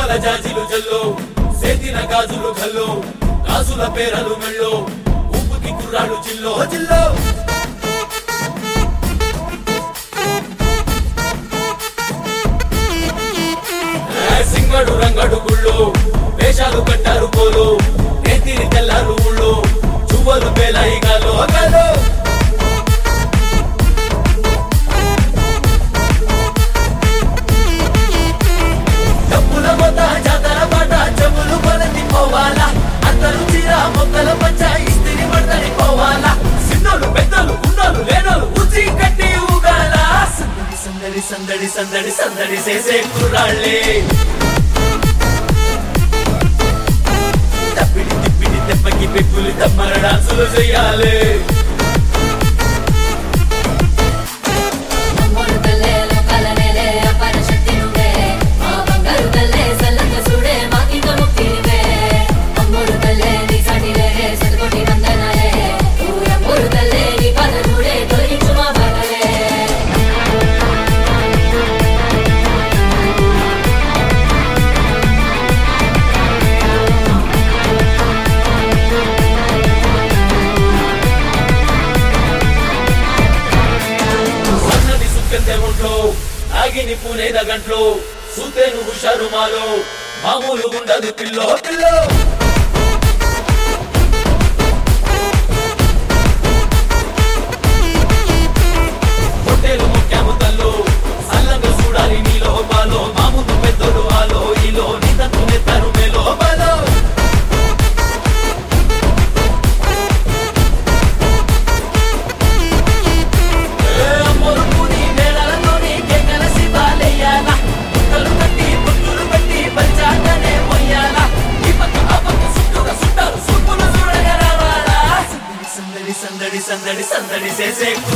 మువ్వల జాజిలు జల్లో సేతిన గాజులు కల్లో గాజుల పేరలు మెళ్ళో ఊపుకి కుర్రాడు జిల్లో జిల్లో ఏ సింగడు రంగడు గుళ్ళు వేషాలు కట్టారు పోలు నేతిని తెల్లారు ఊళ్ళు చువ్వలు పేలాయిగాలు గాలు డబ్బుల మొత జాతర పాట చెవులు కొలతి పోవాలా అందరూ చీర మొక్కల పంచ ఇస్తిరి పడతని పోవాలా సిన్నోలు పెద్దలు ఉన్నోలు లేనోలు ఉచి కట్టి ఊగాల సందడి సందడి సందడి సందడి సందడి చేసే కుర్రాళ్ళే తప్పిడి తిప్పిడి తెప్పకి పెక్కులు తమ్మర డాన్సులు చెయ్యాలి అమ్మోరు తల్లే లోకాల నేలే అపార శక్తి నువ్వే మా బంగారు తల్లే సల్లంగా చూడే మాకింక ముక్తి నువ్వే అమ్మోరు తల్లే నీ సాటి లేరే శతకోటి వందనాలే ఊరమ్మోరు తల్లే నీ పాద చూడే తొలగించు మా బాధలే సన్నది సుక్కెంతే ఒంట్లో ఆగిని పూనేద గంట్లో సూతేను హుషారు మాలో మామూలు ఉండదు పిల్లో పిల్లో పొట్టేలు ముఖ్యాము తల్లు సల్లంగా చూడాలి నీలో బాలో మా ముందు పెద్దలు ఆలో ఈలో నీ తంతు నెత్తరు మేలో బాలో ఏ అమ్మోరుకుని మేళలతోని గెంగల శివాలయ్యాల. కుక్కలు కట్టి, బొట్టులు పెట్టి, పంచాంగనే మొయ్యాల. ఈ పక్క ఆ పక్క చుట్టూరా చుట్టాలు చూపులు చూడగా రావాలా. సందడి సందడి సందడి సందడి సందడి చేసే